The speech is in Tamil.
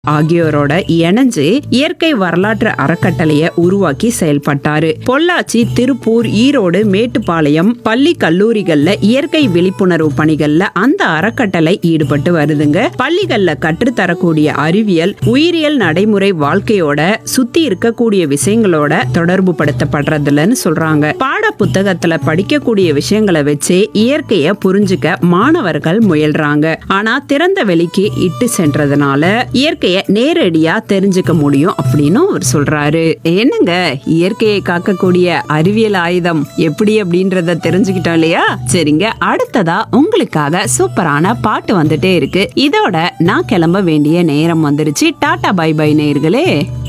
ஆகியோரோட இணைஞ்சு இயற்கை வரலாற்று அறக்கட்டளைய உருவாக்கி செயல்பட்டாரு பொள்ளாச்சி திருப்பூர் ஈரோடு மேட்டுப்பாளையம் பள்ளி கல்லூரிகள்ல இயற்கை விழிப்புணர்வு பணிகள்ல அந்த அறக்கட்டளை ஈடுபட்டு வருதுங்க பள்ளிகள்ல கற்றுத்தரக்கூடிய அறிவியல் உயிரியல் நடைமுறை வாழ்க்கையோட சுத்தி இருக்கக்கூடிய விஷயங்களோட தொடர்பு படுத்தப்படுறதுலன்னு சொல்றாங்க பாட புத்தகத்துல படிக்கக்கூடிய விஷயங்களை வச்சு இயற்கைய புரிஞ்சுக்க மாணவர்கள் முயல்றாங்க ஆனா திறந்த வெளிக்கு இட்டு சென்றதுனால இயற்கைய நேரடியா தெரிஞ்சுக்க முடியும் அப்படின்னு அவர் சொல்றாரு என்னங்க இயற்கையை காக்கக்கூடிய அறிவியல் ஆயுதம் எப்படி அப்படின்றத தெரிஞ்சுக்கிட்டோம் இல்லையா சரிங்க அடுத்ததா உங்களுக்காக சூப்பரான பாட்டு வந்துட்டே இருக்கு இதோட நான் கிளம்ப வேண்டிய நேரம் வந்துருச்சு டாடா பை பை நேயர்களே